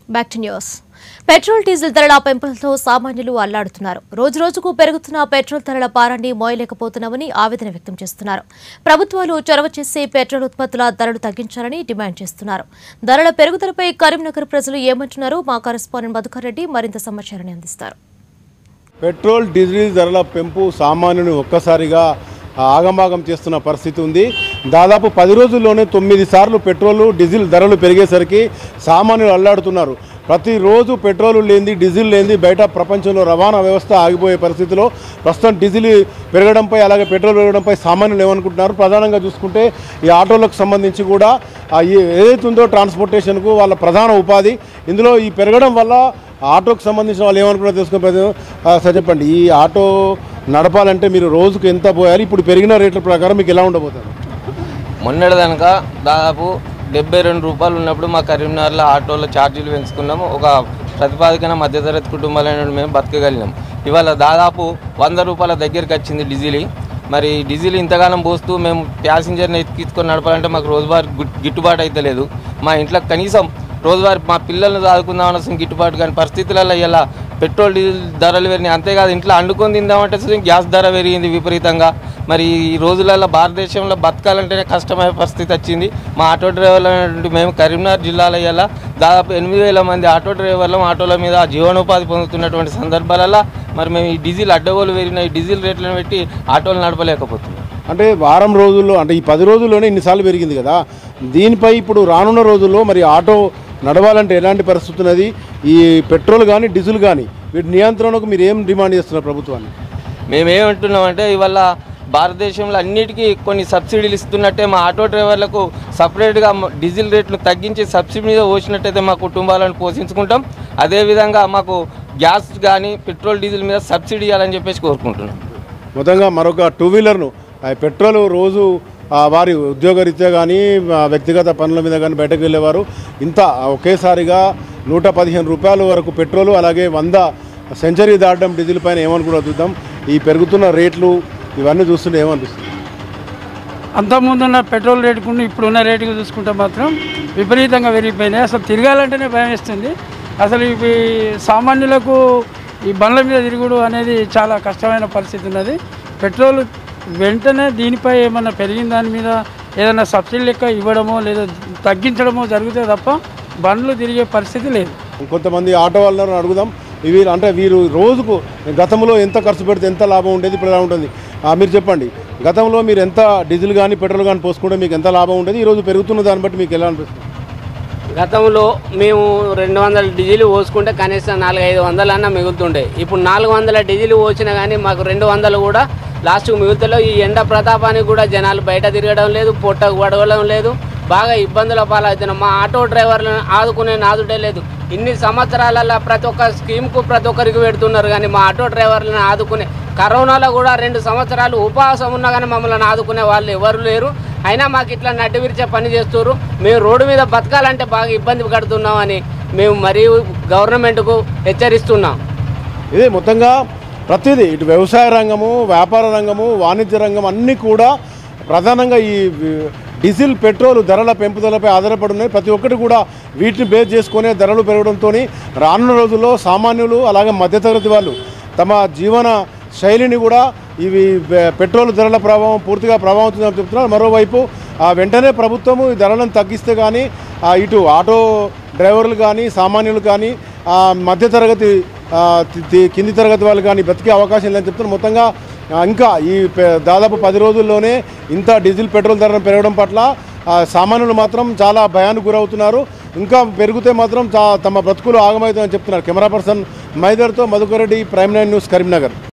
back to news petrol diesel ధరల పెంపులతో సామాన్యులు అల్లాడుతున్నారు రోజు రోజుకు పెరుగుతున్న పెట్రోల్ ధరల భారాన్ని మోయలేకపోతున్నామని ఆవేదన వ్యక్తం చేస్తున్నారు ప్రభుత్వాలు చొరవ చేసి పెట్రోల్ ఉత్పత్తుల ధరలు తగ్గించాలని డిమాండ్ చేస్తున్నారు ధరల పెరుగుదలపై కరీంనగర్ ప్రజలు ఏమంటున్నారు మా కరెస్పాండెంట్ మధుకర్ రెడ్డి మరింత సమాచారాన్ని అందిస్తారు పెట్రోల్ డీజిల్ ధరల పెంపు సామాన్యుని ఒక్కసారిగా ఆగమాగం చేస్తున్న పరిస్థితి ఉంది దాదాపు పది రోజుల్లోనే తొమ్మిది సార్లు పెట్రోల్ డీజిల్ ధరలు పెరిగేసరికి సామాన్యులు అల్లాడుతున్నారు ప్రతిరోజు పెట్రోల్ లేనిది డీజిల్ లేనిది బయట ప్రపంచంలో రవాణా వ్యవస్థ ఆగిపోయే పరిస్థితిలో ప్రస్తుతం డీజిల్ పెరగడంపై అలాగే పెట్రోల్ పెరగడంపై సామాన్యులు ఏమనుకుంటున్నారు ప్రధానంగా చూసుకుంటే ఈ ఆటోలకు సంబంధించి కూడా ఆ ఈ ఏదైతే ఉందో ట్రాన్స్పోర్టేషన్కు వాళ్ళ ప్రధాన ఉపాధి ఇందులో ఈ పెరగడం వల్ల ఆటోకి సంబంధించిన వాళ్ళు ఏమనుకున్నా తెలుసుకునే ప్రయత్నం ఆ, సార్ చెప్పండి ఈ ఆటో నడపాలంటే మీరు రోజుకు ఎంత పోయారు ఇప్పుడు పెరిగిన రేట్ల ప్రకారం మీకు ఎలా ఉండబోతుంది మొన్నటిదనక దాదాపు డెబ్బై రెండు రూపాయలు ఉన్నప్పుడు మా కరీంనగర్లో ఆటోలో ఛార్జీలు పెంచుకున్నాము ఒక ప్రతిపాదికన మధ్యతరగతి కుటుంబాలైన మేము బతకగలిగినాం ఇవాళ దాదాపు వంద రూపాయల దగ్గరికి వచ్చింది డీజిల్ మరి డీజిల్ ఇంతగానం పోస్తూ మేము ప్యాసింజర్ని ఎక్కించుకొని నడపాలంటే మాకు రోజువారీ గు- గిట్టుబాటు అయితే లేదు మా ఇంట్లో కనీసం రోజువారీ మా పిల్లల్ని చదువుకుందాం అన్న గిట్టుబాటు కానీ పరిస్థితులలో ఇలా పెట్రోల్ డీజిల్ ధరలు పెరిగినాయి అంతేకాదు ఇంట్లో అండుకొని తిందామంటే అసలు గ్యాస్ ధర పెరిగింది విపరీతంగా మరి ఈ రోజులలో భారతదేశంలో బతకాలంటేనే కష్టమైన పరిస్థితి వచ్చింది మా ఆటో డ్రైవర్లు అనేటువంటి మేము కరీంనగర్ జిల్లాలో ఇలా దాదాపు ఎనిమిది వేల మంది ఆటో డ్రైవర్లు ఆటోల మీద జీవనోపాధి పొందుతున్నటువంటి సందర్భాలలో మరి మేము ఈ డీజిల్ అడ్డగోలు పెరిగిన ఈ డీజిల్ రేట్లను పెట్టి ఆటోలు నడపలేకపోతున్నాం అంటే వారం రోజుల్లో అంటే ఈ పది రోజుల్లోనే ఇన్నిసార్లు పెరిగింది కదా దీనిపై ఇప్పుడు రానున్న రోజుల్లో మరి ఆటో నడవాలంటే ఎలాంటి పరిస్థితి ఉన్నది ఈ పెట్రోల్ కానీ డీజిల్ కానీ వీటి నియంత్రణకు మీరు ఏం డిమాండ్ చేస్తున్నారు ప్రభుత్వాన్ని మేమేమంటున్నామంటే ఇవాళ భారతదేశంలో అన్నిటికీ కొన్ని సబ్సిడీలు ఇస్తున్నట్టే మా ఆటో డ్రైవర్లకు సపరేట్గా మ- డీజిల్ రేట్లు తగ్గించి సబ్సిడీ మీద పోసినట్టయితే మా కుటుంబాలను పోషించుకుంటాం అదేవిధంగా మాకు గ్యాస్ కానీ పెట్రోల్ డీజిల్ మీద సబ్సిడీ ఇవ్వాలని చెప్పేసి కోరుకుంటున్నాం మొత్తంగా మరొక టూ వీలర్ను ఆ పెట్రోల్ రోజు ఆ, వారి ఉద్యోగరీత్యా కానీ ఆ, వ్యక్తిగత పనుల మీద కానీ బయటకు వెళ్ళేవారు ఇంత ఒకేసారిగా నూట పదిహేను రూపాయల వరకు పెట్రోలు అలాగే వంద సెంచరీ దాటడం డీజిల్ పైన ఏమనుకున్నా చూద్దాం ఈ పెరుగుతున్న రేట్లు ఇవన్నీ చూస్తుంటే ఏమనిపిస్తుంది అంతకుముందున్న పెట్రోల్ రేటుకు ఇప్పుడున్న రేటుకు చూసుకుంటే మాత్రం విపరీతంగా పెరిగిపోయినాయి అసలు తిరగాలంటేనే భయం వేస్తుంది అసలు ఇవి సామాన్యులకు ఈ బండ్ల మీద తిరుగుడు అనేది చాలా కష్టమైన పరిస్థితి ఉన్నది పెట్రోల్ వెంటనే దీనిపై ఏమన్నా పెరిగిన దాని మీద ఏదైనా సబ్సిడీ లెక్క ఇవ్వడమో లేదా తగ్గించడమో జరిగితే తప్ప బండ్లు తిరిగే పరిస్థితి లేదు కొంతమంది ఆటో వాళ్ళని అడుగుదాం ఇవి అంటే వీరు రోజుకు గతంలో ఎంత ఖర్చు పెడితే ఎంత లాభం ఉండేది ఇప్పుడు ఎలా ఉంటుంది ఆ, మీరు చెప్పండి గతంలో మీరు ఎంత డీజిల్ కానీ పెట్రోల్ కానీ పోసుకుంటే మీకు ఎంత లాభం ఉండేది ఈరోజు పెరుగుతున్న దాన్ని బట్టి మీకు ఎలా అనిపిస్తుంది గతంలో మేము రెండు వందల డీజిల్ పోసుకుంటే కనీసం నాలుగు ఐదు వందలన్నా మిగులుతుండే ఇప్పుడు నాలుగు వందల డీజిల్ పోసినా కానీ మాకు రెండు వందలు కూడా లాస్ట్కు మిగులుతలో ఈ ఎండ ప్రతాపానికి కూడా జనాలు బయట తిరగడం లేదు పొట్టకు పడవడం లేదు బాగా ఇబ్బందుల పాలవుతున్నాం మా ఆటో డ్రైవర్లను ఆదుకునే నాదుడే లేదు ఇన్ని సంవత్సరాలలో ప్రతి ఒక్క స్కీమ్కు ప్రతి ఒక్కరికి పెడుతున్నారు కానీ మా ఆటో డ్రైవర్లను ఆదుకునే కరోనాలో కూడా రెండు సంవత్సరాలు ఉపవాసం ఉన్నా కానీ మమ్మల్ని ఆదుకునే వాళ్ళు ఎవరు లేరు అయినా మాకు ఇట్లా నడ్డి విరిచే పని చేస్తున్నారు మేము రోడ్డు మీద బతకాలంటే బాగా ఇబ్బంది పడుతున్నామని మేము మరీ గవర్నమెంట్కు హెచ్చరిస్తున్నాం ఇదే మొత్తంగా ప్రతిదీ ఇటు వ్యవసాయ రంగము వ్యాపార రంగము వాణిజ్య రంగం అన్నీ కూడా ప్రధానంగా ఈ వి- డీజిల్ పెట్రోల్ ధరల పెంపుదలపై ఆధారపడి ఉన్నాయి ప్రతి ఒక్కటి కూడా వీటిని బేస్ చేసుకునే ధరలు పెరగడంతో రానున్న రోజుల్లో సామాన్యులు అలాగే మధ్యతరగతి వాళ్ళు తమ జీవన శైలిని కూడా ఇవి పె- పెట్రోల్ ధరల ప్రభావం పూర్తిగా ప్రభావితం చెప్తున్నారు మరోవైపు ఆ వెంటనే ప్రభుత్వము ఈ ధరలను తగ్గిస్తే కానీ ఆ ఇటు ఆటో డ్రైవర్లు కానీ సామాన్యులు కానీ ఆ మధ్యతరగతి ఆ, తి- తి- కింది తరగతి వాళ్ళు కానీ బతికే అవకాశం లేదని చెప్తున్నారు మొత్తంగా ఆ, ఇంకా ఈ పె- దాదాపు పది రోజుల్లోనే ఇంత డీజిల్ పెట్రోల్ ధరలు పెరగడం పట్ల ఆ, సామాన్యులు మాత్రం చాలా భయానికి గురవుతున్నారు ఇంకా పెరిగితే మాత్రం చా- తమ బ్రతుకులు ఆగమవుతామని చెప్తున్నారు కెమెరా పర్సన్ మైదర్తో Madhukar Reddy prime nine news Karimnagar